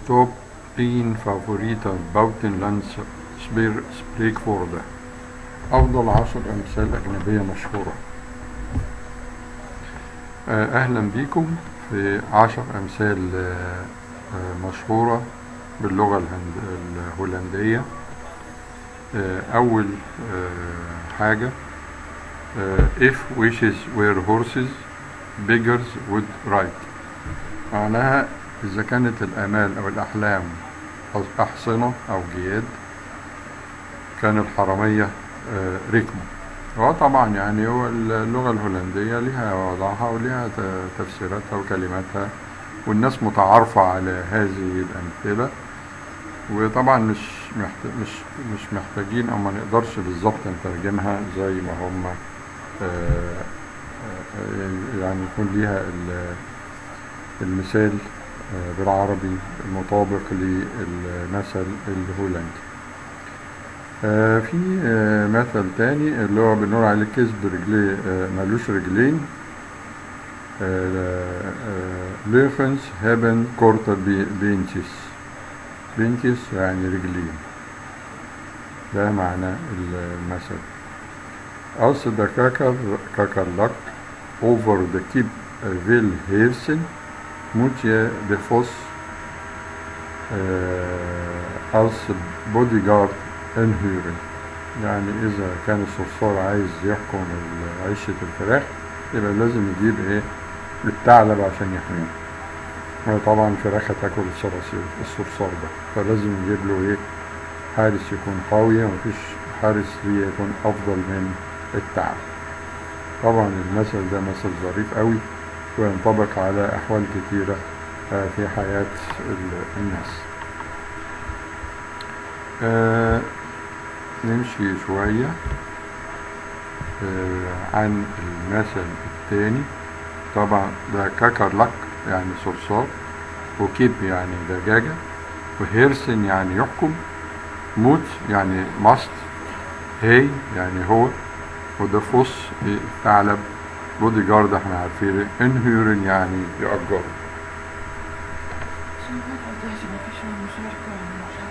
top 10 favorite buitenlandse spreer- spreekwoorden أفضل عشر أمثال أجنبية مشهورة آه، أهلا بكم في عشر أمثال آه، آه، مشهورة باللغة الهند- الهولندية آه، أول آه، حاجة آه، if wishes were horses beggars would ride معناها إذا كانت الآمال أو الأحلام أحصنة أو جياد كان الحرامية آه، ركبوا هو طبعا يعني هو اللغة الهولندية لها وضعها ولها ت- تفسيراتها وكلماتها والناس متعارفة على هذه الأمثلة وطبعا مش محت... مش مش محتاجين او ما نقدرش بالظبط نترجمها زي ما هم آه، آه، يعني يكون ليها ال- المثال آه، بالعربي المطابق للمثل الهولندي آه، في آه، مثل تاني اللي هو بنقول عليه كذب رجليه آه، ملوش رجلين ليخنز هابن كورتا بينتيس بينتيس يعني رجلين ده معنى المثل Als de kakker, kakkerlak over de kip eh, wil heersen, moet je de vos eh, als bodyguard inhuren. يعني إذا كان الصرصار عايز يحكم ال- عيشة الفراخ يبقى لازم يجيب إيه الثعلب عشان يحميه. هو طبعا الفراخ هتاكل الصراصير الصرصار ده فلازم يجيب له إيه حارس يكون قوي ومفيش حارس ليه يكون أفضل من التعب طبعا المثل ده مثل ظريف قوي وينطبق على أحوال كتيرة آه، في حياة ال- الناس آه، نمشي شوية آه، عن المثل الثاني طبعا ده كاكرلك يعني صرصار وكيب يعني دجاجة وهيرسن يعني يحكم موت يعني ماست هي يعني هو وده فوس ثعلب بودي جارد احنا عارفين انهيرن يعني يأجر عشان هذا ليش ما فيش مشاركة